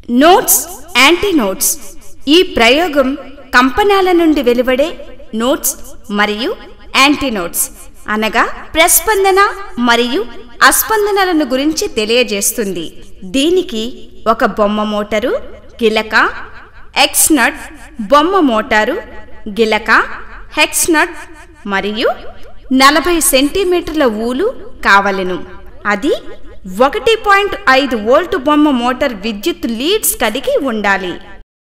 notes antinodes ఈ ప్రయోగం కంపనాల నుండి వెలువడే నోట్స్ మరియు యాంటీనోట్స్ అనగా ప్రస్పందన మరియు అస్పందనలను గురించి తెలియజేస్తుంది దీనికి ఒక బొమ్మ మోటారు గిలక ఎక్స్ నట్ బొమ్మ మోటారు గిలక హెక్స్ నట్ మరియు నలభై సెంటీమీటర్ల ఊలు కావలెను అది ఒకటి పాయింట్ ఐదు వోల్ట్ బొమ్మ మోటార్ విద్యుత్ లీడ్స్ కలిగి ఉండాలి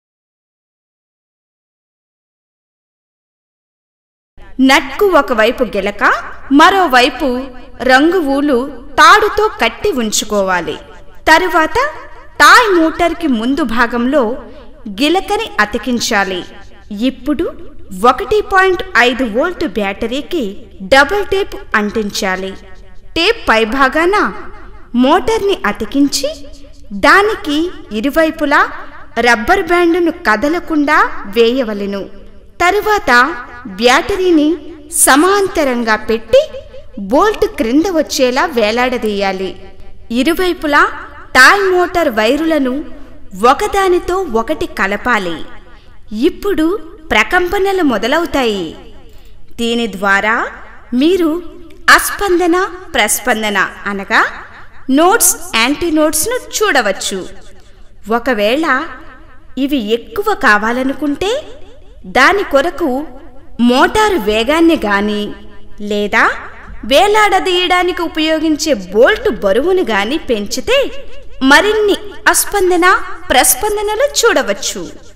నట్కు ఒకవైపు గిలక మరోవైపు రంగు ఊలు తాడుతో కట్టి ఉంచుకోవాలి తరువాత టాయ్ మోటార్కి ముందు భాగంలో గిలకని అతికించాలి ఇప్పుడు ఒకటి పాయింట్ ఐదు వోల్ట్ బ్యాటరీకి డబుల్ టేప్ అంటించాలి టేప్ పైభాగాన మోటార్ని అతికించి దానికి ఇరువైపులా రబ్బర్ బ్యాండును కదలకుండా వేయవలెను తరువాత బ్యాటరీని సమాంతరంగా పెట్టి బోల్ట్ క్రింద వచ్చేలా వేలాడదీయాలి ఇరువైపులా టాయ్ మోటార్ వైరులను ఒకదానితో ఒకటి కలపాలి ఇప్పుడు ప్రకంపనలు మొదలవుతాయి దీని ద్వారా మీరు అస్పందన ప్రస్పందన అనగా నోట్స్ యాంటీనోట్స్ను చూడవచ్చు ఒకవేళ ఇవి ఎక్కువ కావాలనుకుంటే దాని కొరకు మోటారు వేగాన్ని గాని లేదా వేలాడదీయడానికి ఉపయోగించే బోల్ట్ బరువును గాని పెంచితే మరిన్ని అస్పందన ప్రస్పందనలు చూడవచ్చు